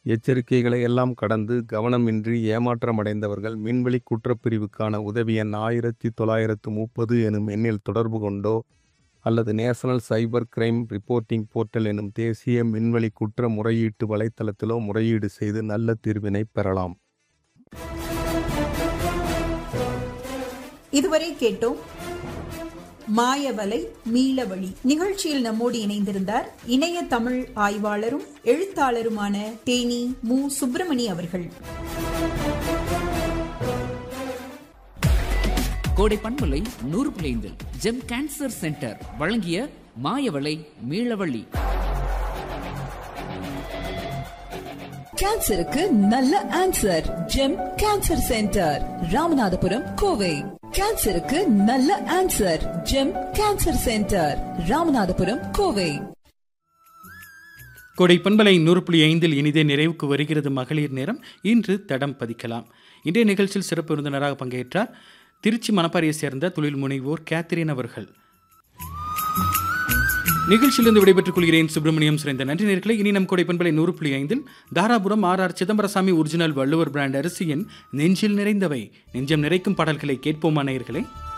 எச்சரிக்கைகளை எல்லாம் கடந்து கவனமின்றி ஏமாற்றமடைந்தவர்கள் மின்வெளி குற்றப்பிரிவுக்கான உதவி எண் ஆயிரத்தி தொள்ளாயிரத்து முப்பது எனும் எண்ணில் தொடர்பு கொண்டோ அல்லது national cyber crime reporting portal எனும் தேசிய மின்வெளி குற்ற முறையீட்டு வலைத்தளத்திலோ முறையீடு செய்து நல்ல தீர்வினை பெறலாம் இதுவரை கேட்டோம் மாயவலை மீளவழி நிகழ்ச்சியில் நம்மோடு இணைந்திருந்தார் இணைய தமிழ் ஆய்வாளரும் எழுத்தாளருமான தேனி மு சுப்பிரமணி அவர்கள் கோடை பண்பலை நூறு பிள்ளைந்தில் ஜெம் கேன்சர் சென்டர் வழங்கிய மாயவளை மீளவழி கேன்சருக்கு நல்ல answer gem cancer centre Ramanathapuram Kovai கேன்சருக்கு நல்ல answer gem cancer centre Ramanathapuram Kovai Kodai பண்பலை நூறு புள்ளி ஐந்தில் இனிதே நிறைவுக்கு வருகிறது மகளிர் நேரம் இன்று தடம் பதிக்கலாம் இன்றைய நிகழ்ச்சியில் சிறப்பு விருந்தினராக பங்கேற்றார் திருச்சி மணப்பாறையை சேர்ந்த தொழில் முனைவோர் கேத்ரின் அவர்கள் நிகழ்ச்சியிலிருந்து விடைபெற்றுக் கொள்கிறேன் சுப்பிரமணியம் சுரேந்த நன்றி நேர்களை இனி நம் கொடை பண்பலை நூறு புள்ளி ஐந்தில் Dharapuram R R Chidambarasamy original Valluvar brand அரிசியின் நெஞ்சில் நிறைந்தவை நெஞ்சம் நிறைக்கும் பாடல்களை கேட்போமா நேயர்களே